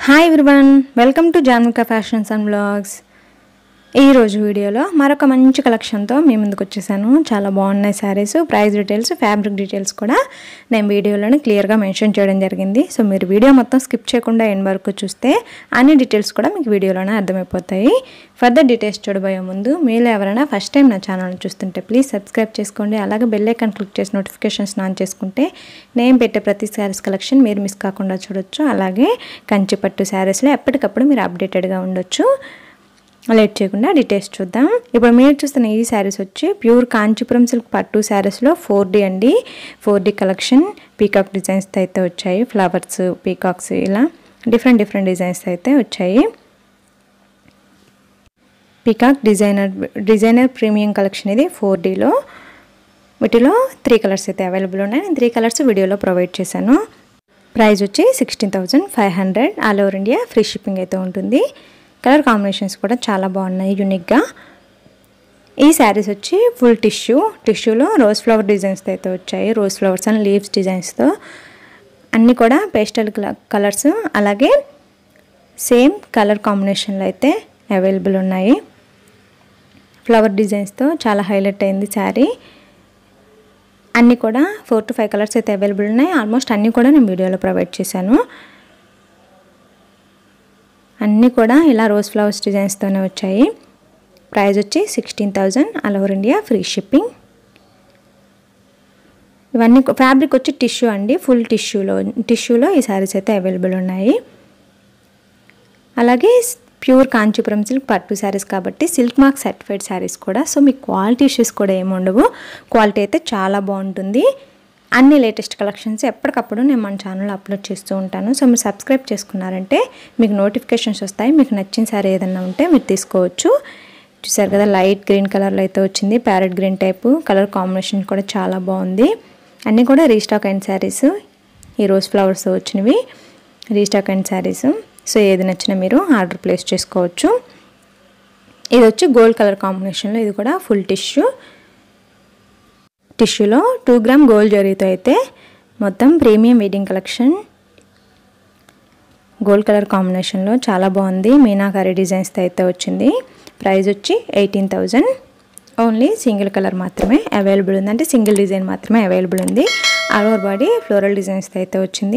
hi everyone welcome to Janvika fashions and blogs ఈరోజు వీడియోలో మరొక మంచి కలెక్షన్తో మీ ముందుకు వచ్చేసాను చాలా బాగున్నాయి saris price details fabric details కూడా నేను వీడియోలోనే క్లియర్గా మెన్షన్ చేయడం జరిగింది సో మీరు వీడియో మొత్తం స్కిప్ చేయకుండా ఎండ్ వరకు చూస్తే అన్ని డీటెయిల్స్ కూడా మీకు వీడియోలోనే అర్థమైపోతాయి ఫర్దర్ డీటెయిల్స్ చూడబోయే ముందు మీరు ఎవరైనా ఫస్ట్ టైం నా ఛానల్ని చూస్తుంటే ప్లీజ్ సబ్స్క్రైబ్ చేసుకోండి అలాగే బెల్ ఐకాన్ క్లిక్ చేసి నోటిఫికేషన్స్ ఆన్ చేసుకుంటే నేను పెట్టే ప్రతి శారీస్ కలెక్షన్ మీరు మిస్ కాకుండా చూడొచ్చు అలాగే కంచిపట్టు శారీస్లో ఎప్పటికప్పుడు మీరు అప్డేటెడ్గా ఉండొచ్చు లేట్ చేయకుండా డీటెయిల్స్ చూద్దాం ఇప్పుడు మీరు చూస్తున్న ఈ శారీస్ వచ్చి ప్యూర్ కాంచీపురం సిల్క్ పట్టు శారీస్లో ఫోర్ డి అండి ఫోర్ డి కలెక్షన్ పీకాక్ డిజైన్స్తో అయితే వచ్చాయి ఫ్లవర్స్ పీకాక్స్ ఇలా డిఫరెంట్ డిఫరెంట్ డిజైన్స్ అయితే వచ్చాయి peacock designer designer premium collection ఇది ఫోర్ డీలో వీటిలో త్రీ కలర్స్ అయితే అవైలబుల్ ఉన్నాయి నేను త్రీ కలర్స్ వీడియోలో ప్రొవైడ్ చేశాను ప్రైస్ వచ్చి sixteen thousand five hundred all over India free shipping అయితే ఉంటుంది కలర్ కాంబినేషన్స్ కూడా చాలా బాగున్నాయి యూనిక్గా ఈ శారీస్ వచ్చి ఫుల్ టిష్యూ టిష్యూలో రోజ్ ఫ్లవర్ డిజైన్స్తో అయితే వచ్చాయి రోజ్ ఫ్లవర్స్ అండ్ లీవ్స్ డిజైన్స్తో అన్నీ కూడా పేస్టల్ కలర్స్ అలాగే సేమ్ కలర్ కాంబినేషన్లో అయితే అవైలబుల్ ఉన్నాయి ఫ్లవర్ డిజైన్స్తో చాలా హైలైట్ అయింది శారీ అన్నీ కూడా ఫోర్ టు ఫైవ్ కలర్స్ అయితే అవైలబుల్ ఉన్నాయి ఆల్మోస్ట్ అన్నీ కూడా నేను వీడియోలో ప్రొవైడ్ చేశాను అన్నీ కూడా ఇలా రోజ్ ఫ్లవర్స్ డిజైన్స్తోనే వచ్చాయి ప్రైస్ వచ్చి sixteen thousand all over India free shipping ఇవన్నీ ఫ్యాబ్రిక్ వచ్చి టిష్యూ అండి ఫుల్ టిష్యూలో టిష్యూలో ఈ శారీస్ అయితే అవైలబుల్ ఉన్నాయి అలాగే ప్యూర్ కాంచీపురం సిల్క్ పట్టు శారీస్ కాబట్టి సిల్క్ మార్క్ సర్టిఫైడ్ శారీస్ కూడా సో మీకు క్వాలిటీ ఇష్యూస్ కూడా ఏమి ఉండవు క్వాలిటీ అయితే చాలా బాగుంటుంది అన్ని లేటెస్ట్ కలెక్షన్స్ ఎప్పటికప్పుడు నేను మన ఛానల్లో అప్లోడ్ చేస్తూ ఉంటాను సో మీరు సబ్స్క్రైబ్ చేసుకున్నారంటే మీకు నోటిఫికేషన్స్ వస్తాయి మీకు నచ్చిన సారీ ఏదన్నా ఉంటే మీరు తీసుకోవచ్చు చూసారు కదా లైట్ గ్రీన్ కలర్లో అయితే వచ్చింది parrot green type colour combination కూడా చాలా బాగుంది అన్నీ కూడా రీస్టాక్ అయిన శారీస్ ఈ రోజ్ ఫ్లవర్స్ వచ్చినవి రీస్టాక్ అయిన శారీస్ సో ఏది నచ్చినా మీరు ఆర్డర్ ప్లేస్ చేసుకోవచ్చు ఇది వచ్చి గోల్డ్ కలర్ కాంబినేషన్లో ఇది కూడా ఫుల్ టిష్యూ టిష్యూలో టూ గ్రామ్ గోల్డ్ జరీతో అయితే మొత్తం premium wedding collection gold colour కాంబినేషన్లో చాలా బాగుంది మీనాకారి డిజైన్స్తో అయితే వచ్చింది ప్రైస్ వచ్చి eighteen thousand only single colour మాత్రమే అవైలబుల్ ఉంది అంటే సింగిల్ డిజైన్ మాత్రమే అవైలబుల్ ఉంది ఆల్ ఓవర్ బాడీ ఫ్లోరల్ డిజైన్స్తో అయితే వచ్చింది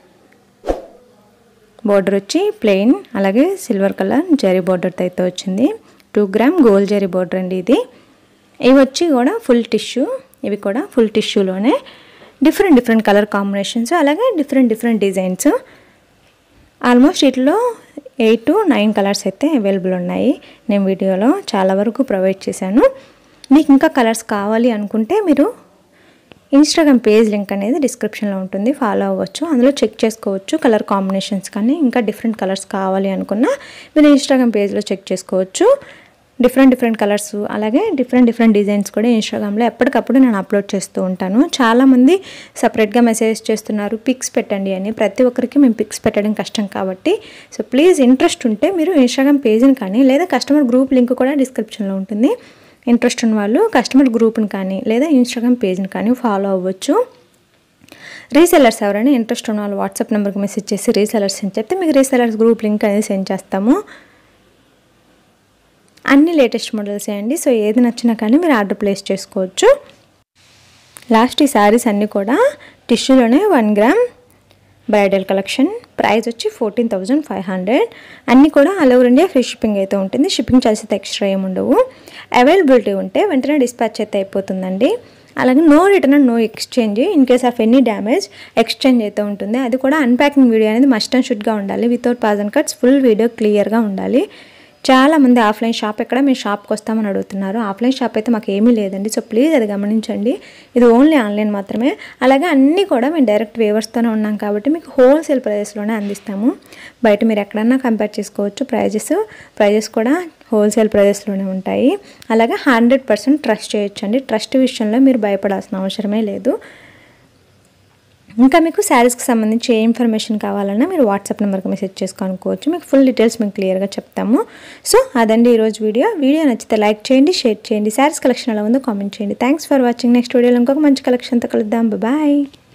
బోర్డర్ వచ్చి ప్లెయిన్ అలాగే సిల్వర్ కలర్ జరీ బోర్డర్తో అయితే వచ్చింది two gram gold zari border అండి ఇది ఇవి వచ్చి కూడా ఫుల్ టిష్యూ ఇవి కూడా ఫుల్ టిష్యూలోనే డిఫరెంట్ డిఫరెంట్ కలర్ కాంబినేషన్స్ అలాగే డిఫరెంట్ డిఫరెంట్ డిజైన్స్ ఆల్మోస్ట్ వీటిలో ఎయిట్ టు నైన్ కలర్స్ అయితే అవైలబుల్ ఉన్నాయి నేను వీడియోలో చాలా వరకు ప్రొవైడ్ చేశాను మీకు ఇంకా కలర్స్ కావాలి అనుకుంటే మీరు ఇన్స్టాగ్రామ్ పేజ్ లింక్ అనేది డిస్క్రిప్షన్లో ఉంటుంది ఫాలో అవ్వచ్చు అందులో చెక్ చేసుకోవచ్చు కలర్ కాంబినేషన్స్ కానీ ఇంకా డిఫరెంట్ కలర్స్ కావాలి అనుకున్నా మీరు ఇన్స్టాగ్రామ్ పేజ్లో చెక్ చేసుకోవచ్చు డిఫరెంట్ డిఫరెంట్ కలర్స్ అలాగే డిఫరెంట్ డిఫరెంట్ డిజైన్స్ కూడా ఇన్స్టాగ్రామ్లో ఎప్పటికప్పుడు నేను అప్లోడ్ చేస్తూ ఉంటాను చాలామంది సపరేట్గా మెసేజ్ చేస్తున్నారు పిక్స్ పెట్టండి అని ప్రతి ఒక్కరికి మేము పిక్స్ పెట్టడం కష్టం కాబట్టి సో ప్లీజ్ ఇంట్రెస్ట్ ఉంటే మీరు ఇన్స్టాగ్రామ్ పేజ్ని కానీ లేదా కస్టమర్ గ్రూప్ లింక్ కూడా డిస్క్రిప్షన్లో ఉంటుంది ఇంట్రెస్ట్ ఉన్న వాళ్ళు కస్టమర్ గ్రూప్ని కానీ లేదా ఇన్స్టాగ్రామ్ పేజ్ని కానీ ఫాలో అవ్వచ్చు రీసెలర్స్ ఎవరైనా ఇంట్రెస్ట్ ఉన్న వాళ్ళు వాట్సాప్ నెంబర్కి మెసేజ్ చేసి రీసెలర్స్ అని చెప్తే మీకు రీసెలర్స్ గ్రూప్ లింక్ అనేది సెండ్ చేస్తాము అన్ని లేటెస్ట్ మోడల్స్ అండి సో ఏది నచ్చినా కానీ మీరు ఆర్డర్ ప్లేస్ చేసుకోవచ్చు లాస్ట్ ఈ శారీస్ అన్నీ కూడా టిష్యూలోనే one gram bridal collection price వచ్చి ఫోర్టీన్ థౌజండ్ ఫైవ్ హండ్రెడ్ అన్నీ కూడా all over India free shipping అయితే ఉంటుంది షిప్పింగ్ చార్జెస్ అయితే ఎక్స్ట్రా ఏమి ఉండవు అవైలబిలిటీ ఉంటే వెంటనే డిస్పాచ్ అయితే అయిపోతుందండి అలాగే no return and no exchange in case of any damage exchange అయితే ఉంటుంది అది కూడా అన్ప్యాకింగ్ వీడియో అనేది మస్ట్ అండ్ షుడ్గా ఉండాలి without pause and cuts full video క్లియర్గా ఉండాలి చాలామంది ఆఫ్లైన్ షాప్ ఎక్కడ మేము షాప్కి వస్తామని అడుగుతున్నారు ఆఫ్లైన్ షాప్ అయితే మాకు ఏమీ లేదండి సో ప్లీజ్ అది గమనించండి ఇది ఓన్లీ ఆన్లైన్ మాత్రమే అలాగే అన్నీ కూడా మేము డైరెక్ట్ వేవర్స్తోనే ఉన్నాం కాబట్టి మీకు హోల్సేల్ ప్రైజెస్లోనే అందిస్తాము బయట మీరు ఎక్కడన్నా కంపేర్ చేసుకోవచ్చు ప్రైజెస్ ప్రైజెస్ కూడా హోల్సేల్ ప్రైజెస్లోనే ఉంటాయి అలాగే హండ్రెడ్ పర్సెంట్ ట్రస్ట్ చేయొచ్చు అండి ట్రస్ట్ విషయంలో మీరు భయపడాల్సిన అవసరమే లేదు ఇంకా మీకు శారీస్కి సంబంధించి ఏ ఇన్ఫర్మేషన్ కావాలన్నా మీరు వాట్సాప్ నెంబర్కి మెసేజ్ చేసుకోనుకోవచ్చు మీకు ఫుల్ డీటెయిల్స్ మేము క్లియర్గా చెప్తాము సో అదండి ఈరోజు వీడియో వీడియో నచ్చితే లైక్ చేయండి షేర్ చేయండి శారీస్ కలెక్షన్ ఎలా ఉందో కామెంట్ చేయండి థ్యాంక్స్ ఫర్ వాచింగ్ నెక్స్ట్ వీడియోలో ఇంకొక మంచి కలెక్షన్తో కలుద్దాం బాయ్